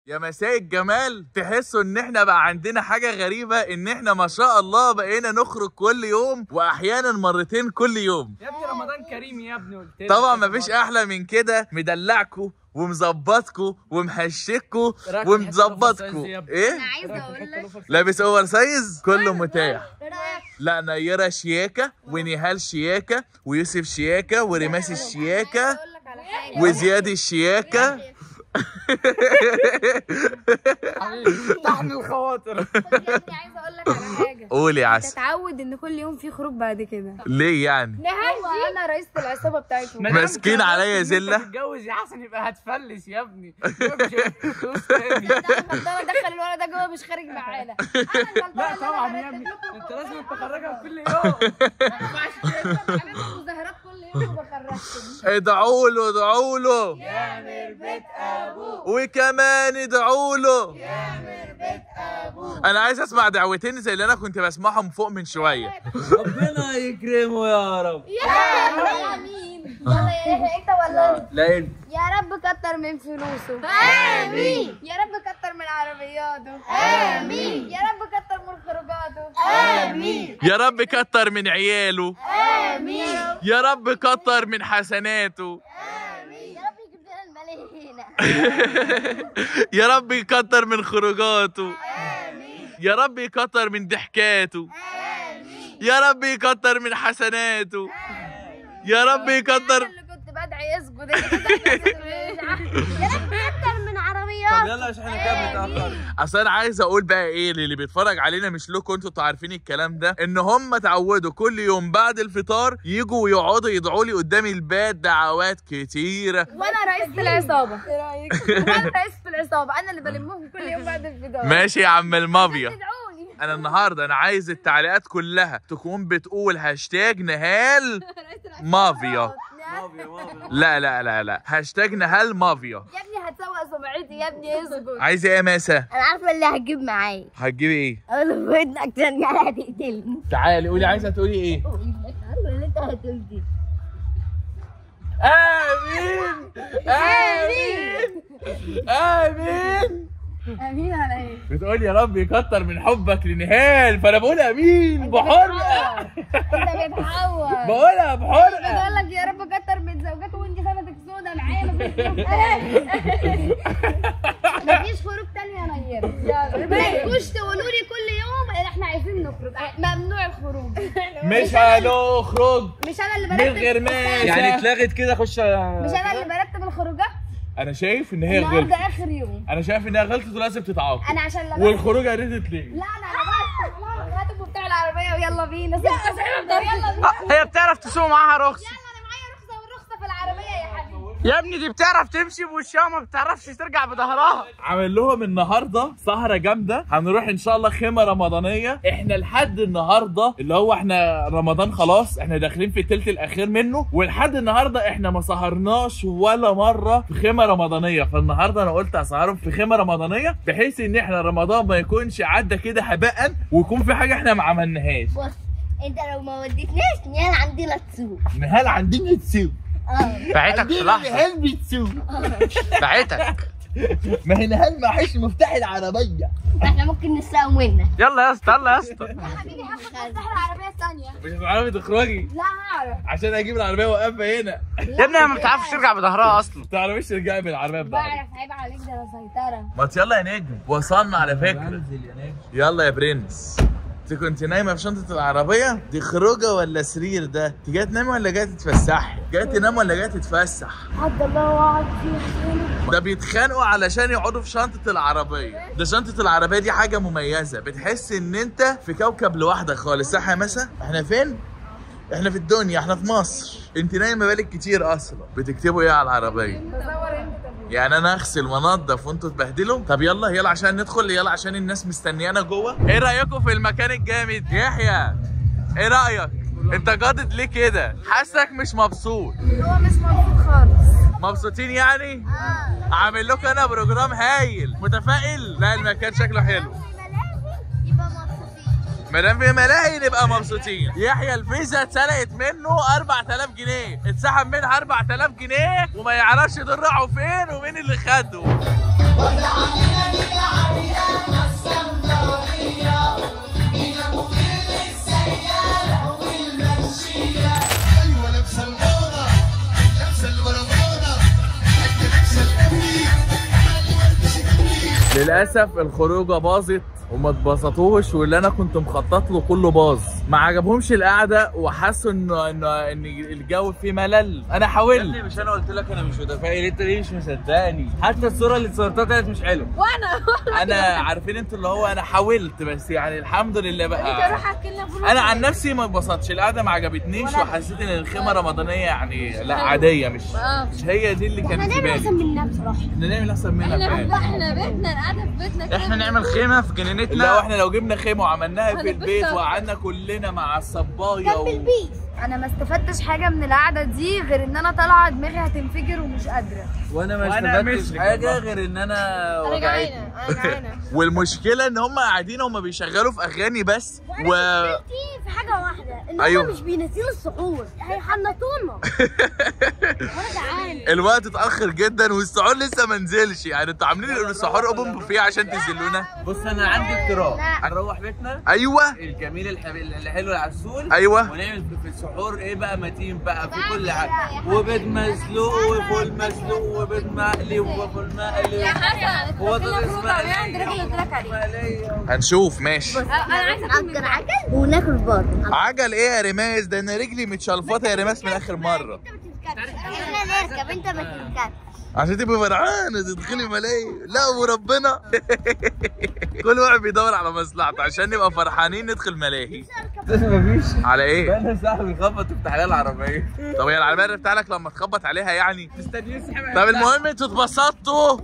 يا مساء الجمال تحسوا ان احنا بقى عندنا حاجة غريبة ان احنا ما شاء الله بقينا نخرج كل يوم واحيانا مرتين كل يوم يا ابني رمضان كريم يا ابني قلت لك طبعا مفيش احلى من كده مدلعكوا ومظبطكوا ومحشكوا ركز ومظبطكوا حتة يا ابني. ايه انا عايزه اقول لك لابس اوفر سايز كله متاح ايه رايك لا نيرة شياكة ونهال شياكة ويوسف شياكة ورماس الشياكة اقول لك على حاجه وزياد الشياكة طحن الخواطر خد يا ابني عايزه اقول لك على حاجه قولي يا عسل تتعود ان كل يوم في خروج بعد كده ليه يعني نهاية انا رئيسة العصابة بتاعتهم ما دام ماسكين كده عليا قلت إن زلة. انت تتجوز يا حسن يبقى هتفلس يا ابني يبقى مش هيبقى فلوس تاني. انا دخل الولد ده جوه مش خارج معانا انا لا الغلطانة طبعا اللي يا أنا ابني برتب لكم انت خروج. لازم تخرجها كل يوم أنا بعمل مظاهرات كل يوم وبخرجكم ادعوا له ادعوا له يعمل بيت ابوه وكمان ادعوا له يعمل بيت ابوه انا عايز اسمع دعوتين زي اللي انا كنت بسمعهم فوق من شويه ربنا يكرمه يا رب يا مين يلا يا يحيى انت ولا أنا؟ لا انت يا رب كتر من فلوسه امين يا رب كتر من عربياته امين يا رب كتر من خروجاته امين يا رب كتر من عياله امين يا رب كتر من حسناته امين يا رب يجيب لنا الملاهي هنا يا رب يكتر من خروجاته امين يا رب يكتر من ضحكاته امين يا رب يكتر من حسناته يا رب يكتر اللي كنت بدعي يسجد اللي كنت بدعي يسجد. يا رب كتر من طب عربيات يلا عشان احنا كده بنتاخر اصل انا عايز اقول بقى ايه للي بيتفرج علينا مش لكم انتوا انتوا عارفين الكلام ده ان هم اتعودوا كل يوم بعد الفطار يجوا ويقعدوا يدعوا لي قدام البيت دعوات كتيره وانا رئيسة العصابة ايه رايك؟ وانا رئيسة العصابة انا اللي بلمهم كل يوم بعد الفطار ماشي يا عم المافيا تدعوني انا النهارده انا عايز التعليقات كلها تكون بتقول هاشتاج نهال مافيا مافيا مافيا لا لا لا لا هاشتاج نهال مافيا يا ابني هتسوق سمعتي يا ابني اسكت عايزه ايه يا ماسة انا عارفه اللي هتجيب معايا هتجيبي ايه اقول له في ودنك تاني هتقتلني تعالي قولي عايزه تقولي ايه عارفه اللي انت هتقولي امين امين امين امين على ايه؟ بتقول يا رب يكتر من حبك لنهال فانا بقول امين بحرقه انت بتحور بقولها بحرقه بقول لك يا رب كتر من زوجاته وانت سندك سودا معايا مفيش خروج تاني يا نيرة ما تجوش تقولوا لي كل يوم إن احنا عايزين نخرج ممنوع الخروج مش هنخرج مش انا اللي من برتب غير ماسة يعني اتلغت كده خش مش انا اللي برتب الخروجات انا شايف ان هي النهارده غلطت اخر يوم انا شايف انها غلطت ولازم تتعاقب انا عشان لا والخروج هريدت ليه لا لا انا بس هاتوا بتاع العربيه ويلا بينا يلا بينا هي بتعرف تسوق معاها رخص يلا انا معايا رخصه والرخصه في العربيه يا حبيبي يا ابني دي بتعرف تمشي بوشها ما بتعرفش ترجع بظهرها عامل لهم النهارده سهره جامده هنروح ان شاء الله خيمه رمضانيه احنا لحد النهارده اللي هو احنا رمضان خلاص احنا داخلين في التلت الاخير منه ولحد النهارده احنا ما سهرناش ولا مره في خيمه رمضانيه فالنهارده انا قلت اسهرهم في خيمه رمضانيه بحيث ان احنا رمضان ما يكونش عدى كده هباء ويكون في حاجه احنا ما عملناهاش بص انت لو ما وديتناش نيال عندنا تسوق نهال عندنا تسوق اه بعتك في لحظه نهال بتسوق بعتك ما هي نهال معهاش مفتاح العربيه احنا ممكن نسرقه منك يلا يا اسطى يلا يا اسطى حبيبي هاخد مفتاح العربيه الثانيه مش هتعرفي تخرجي لا هعرف عشان اجيب العربيه واقفها هنا يا ابني ما بتعرفش ترجع بظهرها اصلا تعرفيش ترجعي بالعربيه بتاعتك بعرف عيب عليك ده انا سيطره ما يلا يا نجم وصلنا على فكره انزل يا نجم يلا يا برنس انت كنت نايمه في شنطه العربيه دي خروجه ولا سرير ده انت جايه تنامي ولا جايه تتفسحي جايه تنام ولا جايه تتفسح حد الله وعد فيه ده بيتخانقوا علشان يقعدوا في شنطه العربيه ده شنطه العربيه دي حاجه مميزه بتحس ان انت في كوكب لوحدك خالص صح يا مسا احنا فين احنا في الدنيا احنا في مصر انت نايمه بالك كتير اصلا بتكتبوا ايه على العربيه تصور انت يعني انا اغسل وانضف وانتوا تبهدلوا طب يلا يلا عشان ندخل يلا عشان الناس مستنيانا جوه ايه رايكم في المكان الجامد يحيى ايه رايك انت جادد ليه كده حاسك مش مبسوط هو مش مبسوط خالص مبسوطين يعني عامل لكم انا بروجرام هايل متفائل لا المكان شكله حلو يبقى مبسوطين ما دام في ملاهي نبقى مبسوطين يحيى الفيزا اتسرقت منه 4000 جنيه اتسحب منها 4000 جنيه وما يعرفش دول راحوا فين ومين اللي خدوا للاسف الخروجه باظت وما اتبسطوش واللي انا كنت مخطط له كله باظ ما عجبهمش القعده وحسوا انه انه ان الجو فيه ملل انا يا حاولت ابني مش انا قلت لك انا مش متفائل انت ليه مش مصدقني حتى الصوره اللي صورتها طلعت مش حلوه وانا انا عارفين انتوا اللي هو انا حاولت بس يعني الحمد لله انت بقى روح احكي لنا فلوس انا عن نفسي ما اتبسطتش القعده ما عجبتنيش وحسيت ان الخيمه رمضانيه يعني لا عاديه مش مش هي دي اللي كانت في بالي منها بصراحه احنا نعمل احسن منها فعلا احنا بيتنا القعده في بيتنا كده احنا نعمل خيمه في لو جنينتنا احنا لو جبنا خيمه وعملناها في هنتبسط. البيت وقعدنا كلنا مع الصبايه و... انا ما استفدتش حاجه من القعده دي غير ان انا طالعه دماغي هتنفجر ومش قادره وانا ما وأنا استفدتش مثلك حاجه والله. غير ان انا انا وجعتني جعانه انا جعانه والمشكله ان هم قاعدين هم بيشغلوا في اغاني بس و في حاجه واحده ان أيوه. هم مش بينزلوا السحور هيحنطونا وانا جعان الوقت اتاخر جدا والسحور لسه ما نزلش يعني انتوا عاملين السحور اوبن بوفيه عشان تنزلونا بص انا عندي اقتراح لا. هنروح بيتنا ايوه الجميل الحب... الحلو العسول ايوه ونعمل في السحور ايه بقى متين بقى في كل حاجه وبيض مسلوق وفول مسلوق وبيض مقلي وفول مقلي حسن وبطاطس عند الراجل اللي قلت لك عليه مقليه هنشوف ماشي انا عايزه اكل عجل وناكل بره عجل ايه يا رماس ده انا رجلي متشلفطه يا رماس من اخر مره احنا نركب انت ما تركبش عشان تبقى فرحانه تدخلي ملايين لا وربنا كل واحد بيدور على مصلحته عشان نبقى فرحانين ندخل ملاهي مفيش على ايه؟ بقى ساعه بيخبط تفتح عليها العربيه طب هي العربيه اللي بتاعك لما تخبط عليها يعني مستنيين يسحب طب المهم انتوا اتبسطتوا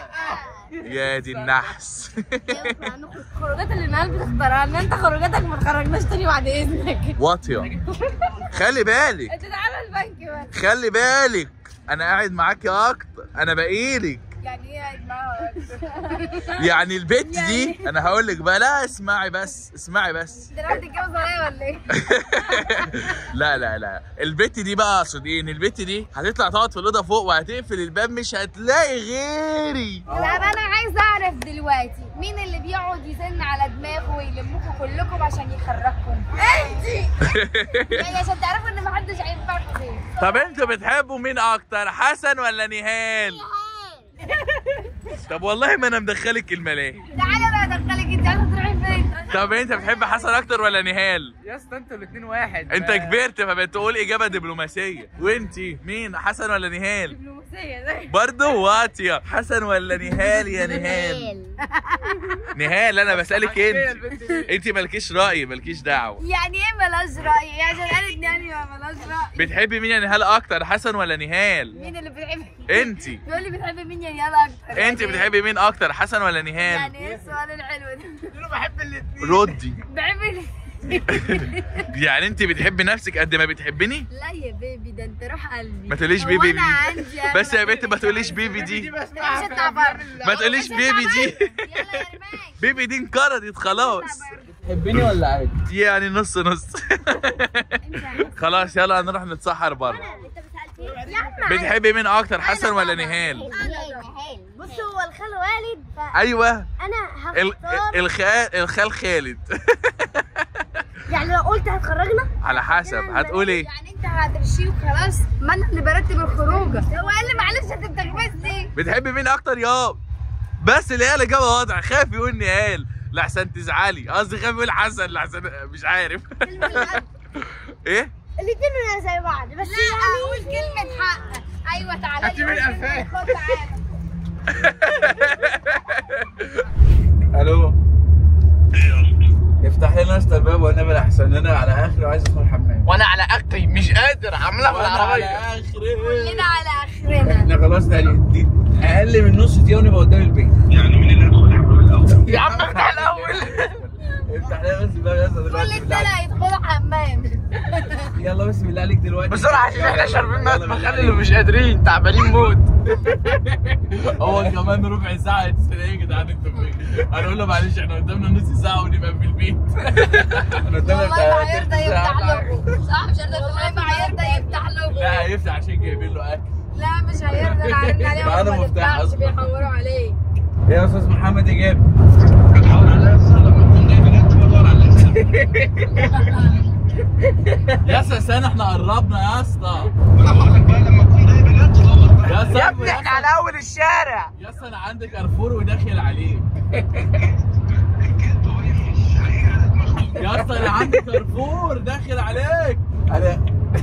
يا دي النحس الخروجات اللي الناس بتختارها ان انت خروجاتك ما تخرجناش تاني بعد اذنك واطيه خلي بالك انت تعالى البنك بس خلي بالك انا قاعد معاكي اكتر انا بقيلك يعني ايه قاعد معاها يعني البت دي انا هقول لك بقى لا اسمعي بس اسمعي بس انت رايح تتجوز عليا ولا ايه؟ لا لا لا البت دي بقى اقصد ايه ان البت دي هتطلع تقعد في الاوضه فوق وهتقفل الباب مش هتلاقي غيري طب انا عايزه اعرف دلوقتي مين اللي بيقعد يزن على دماغه ويلمكم كلكم عشان يخرجكم؟ انت يعني عشان تعرفوا ان محدش هينفعكم فين طب انتوا بتحبوا مين اكتر حسن ولا نهال طب والله ما انا مدخلك الملاهي تعالى بقى ادخلك انت عايزه تروحي فين؟ طب انت بتحب حسن اكتر ولا نهال يا اسطى انتوا الاثنين واحد انت كبرت فبتقول اجابه دبلوماسيه وانتي مين حسن ولا نهال دبلوماسيه زي برضه واطيه حسن ولا نهال يا نهال نهال انا بسالك انت انت مالكيش راي مالكيش دعوه يعني ايه ملاش راي؟ يعني عشان قالت يعني ما ملاش راي بتحبي مين يا نهال اكتر حسن ولا نهال مين اللي بتحب انت بيقول لي بتحب مين يا يالا اكتر انت بتحبي مين اكتر حسن ولا نهال يعني ايه السؤال الحلو ده؟ بحب الاثنين ردي بحب ال- يعني انت بتحبي نفسك قد ما بتحبني لا يا بيبي ده انت روح قلبي ما تقوليش هو بيبي أنا دي عندي بس يا بنت ما تقوليش بيبي دي مش اطلع بره ما تقوليش بيبي دي يلا يا رماي بيبي دي انقرضت خلاص تحبني ولا عادي؟ يعني نص نص خلاص يلا هنروح نتسحر بره انت بتسالتني يا عم بتحبي مين اكتر حسن ولا نهال بص هو الخال والد ايوه فانا ال- هختار الخال الخال خالد يعني لو قلت هتخرجنا على حسب هتقول ايه يعني انت هترشيه وخلاص ما انا اللي برتب الخروجه هو قال لي معلش انت بتغمز ليه بتحبي مين اكتر يا بس اللي هي الاجابه واضحه خاف يقول نهال لحسن تزعلي قصدي خاف يقول حسن لحسن مش عارف ايه الاثنين زي بعض بس لا يعني اقول كلمه حق ايوه تعالى هاتي من قفاك. خد تعالى الو افتح لنا اسطى الباب والنبي احسن انا على اخر وعايز ادخل الحمام وانا على اختي مش قادر عاملها في وانا على العربيه اخر كلنا على اخرنا احنا خلاص يعني دي اقل من نص دقيقه ونبقى قدام البيت يا عم افتح الاول افتح لنا بس الباب يا اسطى كل دلوقتي بالله التاني عليك. هيدخلوا حمام يلا بس بالله عليك دلوقتي بسرعه عشان احنا شاربين يلا ميه بالله مخلي عليك. اللي مش قادرين تعبانين موت هو كمان ربع ساعه يتصل ايه يا جدعان انتوا فين هنقول له معلش احنا قدامنا نص ساعه ونبقى في البيت احنا قدامنا والله بتاع ما هيرضى تلت يفتح ساعة. لكم صح مش هيرضى والله ما هيرضى يفتح لكم لا هيفتح عشان جايبين له اكل لا مش هيرضى انا عارفين عليهم معانا ما مفتاح تفتحش أصلاً. بيحوروا عليك يا استاذ محمد ايجاب يا اسطى استنى احنا قربنا يا اسطى يا يا ابني احنا على اول الشارع يا اسطى انا عندي كارفور وداخل عليه يا اسطى انا عندي كارفور داخل عليك انا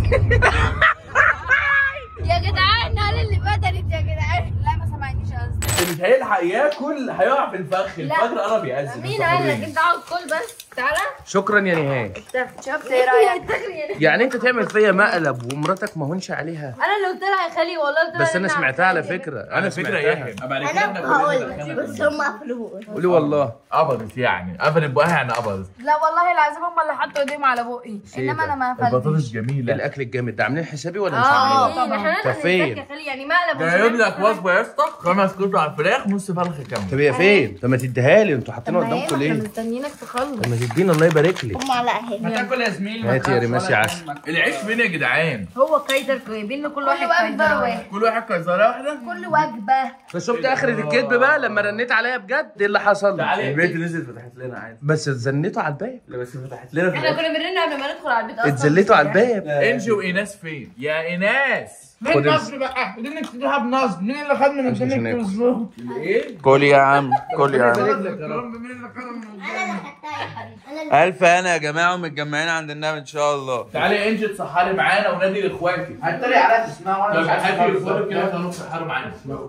يا جدعان هل اللي بدلت يا جدعان لا ما سمعنيش قصدي اللي مش هيلحق ياكل هيقع في الفخ لا. الفجر قرب يأذن مين قال لك انت اقعد كل بس تعالى شكرا يا نهاد شفت ايه رايك يعني انت تعمل فيا مقلب ومراتك ما هونش عليها انا اللي قلت لها يا خالي والله قلت لها بس انا إن سمعتها على عارفة فكره انا فكره ياهم بعد كده احنا كلنا دخلنا هم قفلوه قولي والله قبضت يعني قفلت بقها يعني قبضت لا والله العظيم هم اللي حطوا ايديهم على بقي انما انا ما قفلتش البطاطس جميله الاكل الجامد ده عاملين حسابي ولا مش اه عاملين طبعا احنا طب فين؟ يا خالي يعني مقلب جايب لك وجبه يا اسطى خمس قطع فراخ نص فرخه كامله طب هي فين؟ طب ما تديها لي انتوا حاطينها قدامكم ليه؟ مستنيينك تخلص طب ما تدينا الله يبارك لك هم على اهل هتاكل يا زميلي هات يا رماسي عسل العيش فين يا جدعان هو كايزر جايبين له كل واحد كل وجبه كايزر واحد كل واحد كزاره واحده كل وجبه بس شفت اخرة الكذب بقى لما رنيت عليا بجد ايه اللي حصل؟ تعالي البيت نزلت فتحت لنا عادي بس اتزنيتوا على الباب لا بس فتحت لنا في احنا الآخر. كنا بنرن قبل ما ندخل على البيت اصلا اتزليتوا على الباب انجي وايناس فين يا ايناس خد نصب بقى بدنا نكتبها بنصب مين اللي خد من عشان قدامك ناكل. بالظبط ايه كل يا عم كل يا عم يبارك لك يا رب. مين اللي خد من قدامك الف انا يا جماعه ومتجمعين عند النبي ان شاء الله تعالي يا انجي تسحري معانا ونادي لاخواتي هتريق عليها تسمعها طب هاتي اخواتك كده عشان نسحروا معانا